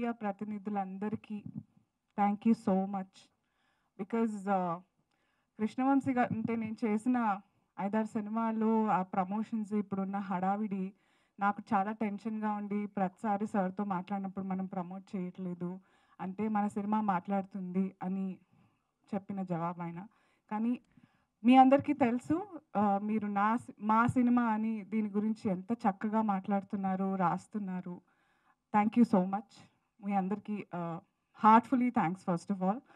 media ప్రతినిధులందరికీ thank you so much because Krishna Vamsi garu అంటే నేను చేసిన ఐదారు సినిమాలు ఆ ప్రమోషన్స్ ఇప్పుడున్న హడావిడి నాకు చాలా టెన్షన్గా ఉండి ప్రతిసారి సార్తో మాట్లాడినప్పుడు మనం ప్రమోట్ చేయట్లేదు అంటే మన సినిమా మాట్లాడుతుంది అని చెప్పిన జవాబు ఆయన కానీ మీ అందరికీ తెలుసు ఆ, మీరు నా సి- మా సినిమా అని దీని గురించి ఎంత చక్కగా మాట్లాడుతున్నారు రాస్తున్నారు థ్యాంక్ యూ సో మచ్ మీ అందరికీ heartfully thanks first of all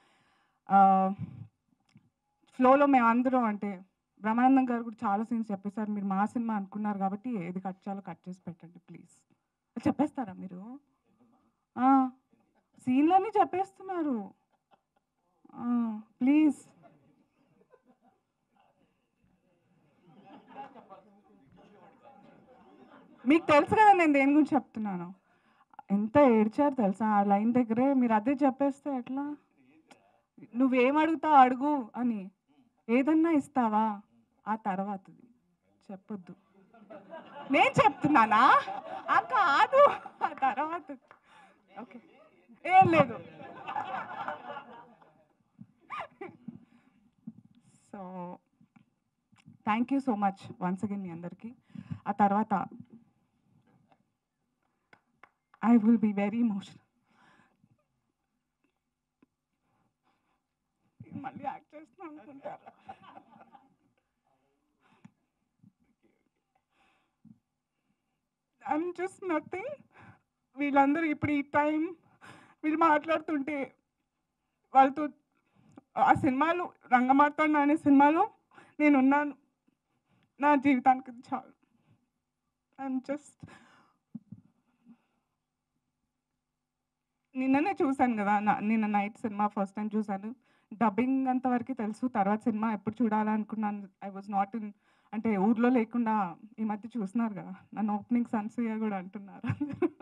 ఫ్లోలో మేమందరం అంటే బ్రహ్మానందం గారు కూడా చాలా సీన్స్ చెప్పేశారు మీరు మా సినిమా అనుకున్నారు కాబట్టి ఏది కట్ చేయాలో కట్ చేసి పెట్టండి ప్లీజ్ చెప్పేస్తారా మీరు సీన్లన్నీ చెప్పేస్తున్నారు ప్లీజ్ మీకు తెలుసు కదా నేను దేని గురించి చెప్తున్నాను ఎంత ఏడ్చారు తెలుసా ఆ లైన్ దగ్గరే మీరు అదే చెప్పేస్తే ఎట్లా నువ్వేం అడుగుతావు అడుగు అని ఏదన్నా ఇస్తావా ఆ తర్వాతది చెప్పొద్దు నేను చెప్తున్నానా ఆ కాదు ఆ తర్వాత ఓకే ఏం లేదు so thank you so much once again మీ అందరికీ ఆ తర్వాత I will be very emotional మళ్ళీ యాక్ట్ చేస్తున్నా అనుకుంటారు ఐఎమ్ జస్ట్ నథింగ్ వీళ్ళందరూ ఇప్పుడు ఈ టైం వీళ్ళు మాట్లాడుతుంటే వాళ్ళతో ఆ సినిమాలు రంగమార్తాండ అనే సినిమాలో నేను ఉన్నాను నా జీవితానికి ఇది చాలు ఐఎమ్ జస్ట్ నిన్ననే చూశాను కదా నా- నిన్న నైట్ సినిమా ఫస్ట్ టైం చూశాను డబ్బింగ్ అంతవరకు తెలుసు తర్వాత సినిమా ఎప్పుడు చూడాలనుకున్నాను ఐ వాజ్ నాట్ ఇన్ అంటే ఊర్లో లేకుండా ఈ మధ్య చూస్తున్నారు కదా నన్ను ఓపెనింగ్ సన్సూయ కూడా అంటున్నారు